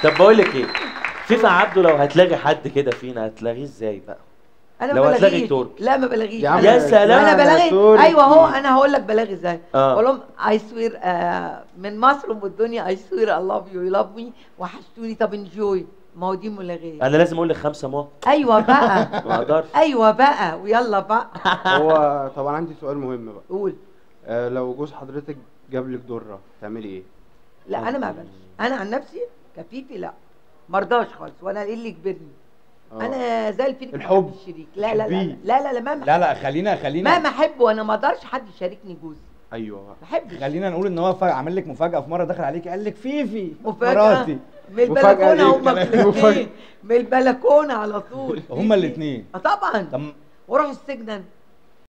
طب بقول لك ايه فيفا عبده لو هتلاقي حد كده فينا هتلاقيه ازاي بقى انا لو ما هتلاقي بلاغيش ترك. لا ما بلاغيش يا عم يا سلام. انا بلاغي تركي. ايوه هو انا هقول لك بلاغي ازاي آه. بقول لهم اي سوير من مصر ومن الدنيا اي سوير اي لاف يو يو لاف مي وحشتوني طب انجوي ما هو دي ملاغيه انا لازم اقول لك خمسه مو ايوه بقى ما اقدرش ايوه بقى ويلا بقى هو طبعا عندي سؤال مهم بقى قول آه لو جوز حضرتك جاب لك ضره تعملي ايه؟ لا انا ما اقبلش انا عن نفسي كفيفي لا مرضاش خالص وانا ايه اللي يجبرني آه. انا زي الفيل الحب. الشريك لا لا لا تحبيه. لا لا لا ما لا لا خلينا خلينا مهما احبه انا ما اقدرش حد يشاركني جوزي ايوه بقى ما احبش خلينا نقول ان هو فا- عامل لك مفاجاه في مره دخل عليك قال لك فيفي مفاجأة مراتي من مفاجأة البلكونه ليك هما كمان. الاثنين من البلكونه على طول هما الاتنين. اه طبعا طب واروح السجن أنا.